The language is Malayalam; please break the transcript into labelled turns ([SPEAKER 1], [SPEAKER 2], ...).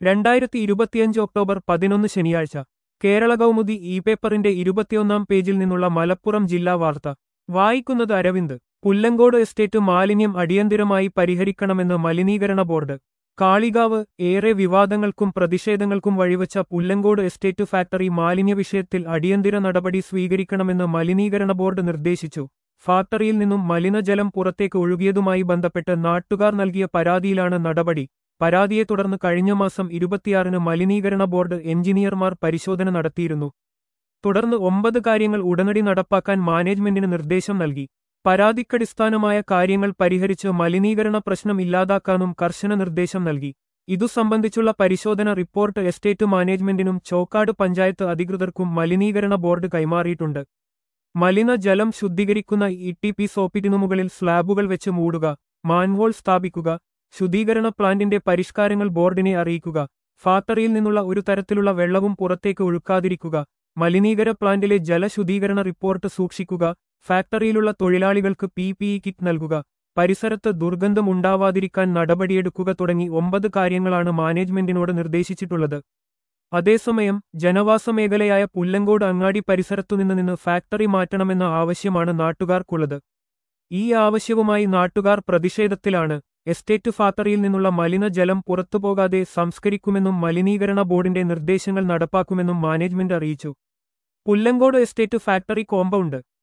[SPEAKER 1] രണ്ടായിരത്തി ഇരുപത്തിയഞ്ച് ഒക്ടോബർ പതിനൊന്ന് ശനിയാഴ്ച കേരള കൗമുദി ഇ പേപ്പറിന്റെ ഇരുപത്തിയൊന്നാം പേജിൽ നിന്നുള്ള മലപ്പുറം ജില്ലാ വാർത്ത വായിക്കുന്നത് അരവിന്ദ് പുല്ലങ്കോട് എസ്റ്റേറ്റ് മാലിന്യം അടിയന്തിരമായി പരിഹരിക്കണമെന്ന് മലിനീകരണ ബോർഡ് കാളികാവ് ഏറെ വിവാദങ്ങൾക്കും പ്രതിഷേധങ്ങൾക്കും വഴിവച്ച പുല്ലങ്കോട് എസ്റ്റേറ്റ് ഫാക്ടറി മാലിന്യ വിഷയത്തിൽ അടിയന്തര നടപടി സ്വീകരിക്കണമെന്ന് മലിനീകരണ ബോർഡ് നിർദ്ദേശിച്ചു ഫാക്ടറിയിൽ നിന്നും മലിനജലം പുറത്തേക്ക് ഒഴുകിയതുമായി ബന്ധപ്പെട്ട് നാട്ടുകാർ നൽകിയ പരാതിയിലാണ് നടപടി പരാതിയെ തുടർന്ന് കഴിഞ്ഞ മാസം ഇരുപത്തിയാറിന് മലിനീകരണ ബോർഡ് എഞ്ചിനീയർമാർ പരിശോധന നടത്തിയിരുന്നു തുടർന്ന് ഒമ്പത് കാര്യങ്ങൾ ഉടനടി നടപ്പാക്കാൻ മാനേജ്മെന്റിന് നിർദ്ദേശം നൽകി പരാതിക്കടിസ്ഥാനമായ കാര്യങ്ങൾ പരിഹരിച്ച് മലിനീകരണ പ്രശ്നം ഇല്ലാതാക്കാനും കർശന നിർദ്ദേശം നൽകി ഇതു സംബന്ധിച്ചുള്ള പരിശോധന റിപ്പോർട്ട് എസ്റ്റേറ്റ് മാനേജ്മെന്റിനും ചോക്കാട് പഞ്ചായത്ത് അധികൃതർക്കും മലിനീകരണ ബോർഡ് കൈമാറിയിട്ടുണ്ട് മലിനജലം ശുദ്ധീകരിക്കുന്ന ഇ ടി പി സോപ്പിറ്റിനു മുകളിൽ സ്ലാബുകൾ വെച്ച് മൂടുക മാൻഹോൾ സ്ഥാപിക്കുക ശുദ്ധീകരണ പ്ലാന്റിന്റെ പരിഷ്കാരങ്ങൾ ബോർഡിനെ അറിയിക്കുക ഫാക്ടറിയിൽ നിന്നുള്ള ഒരു തരത്തിലുള്ള വെള്ളവും പുറത്തേക്ക് ഒഴുക്കാതിരിക്കുക മലിനീകര പ്ലാന്റിലെ ജലശുദ്ധീകരണ റിപ്പോർട്ട് സൂക്ഷിക്കുക ഫാക്ടറിയിലുള്ള തൊഴിലാളികൾക്ക് പി പി ഇ കിറ്റ് നൽകുക പരിസരത്ത് ദുർഗന്ധമുണ്ടാവാതിരിക്കാൻ നടപടിയെടുക്കുക തുടങ്ങി ഒമ്പത് കാര്യങ്ങളാണ് മാനേജ്മെന്റിനോട് നിർദ്ദേശിച്ചിട്ടുള്ളത് അതേസമയം ജനവാസ മേഖലയായ പുല്ലങ്കോട് അങ്ങാടി പരിസരത്തുനിന്ന് നിന്ന് ഫാക്ടറി മാറ്റണമെന്ന ആവശ്യമാണ് നാട്ടുകാർക്കുള്ളത് ഈ ആവശ്യവുമായി നാട്ടുകാർ പ്രതിഷേധത്തിലാണ് എസ്റ്റേറ്റ് ഫാക്ടറിയിൽ നിന്നുള്ള മലിനജലം പുറത്തുപോകാതെ സംസ്കരിക്കുമെന്നും മലിനീകരണ ബോർഡിന്റെ നിർദ്ദേശങ്ങൾ നടപ്പാക്കുമെന്നും മാനേജ്മെന്റ് അറിയിച്ചു പുല്ലങ്കോട് എസ്റ്റേറ്റ് ഫാക്ടറി കോമ്പൗണ്ട്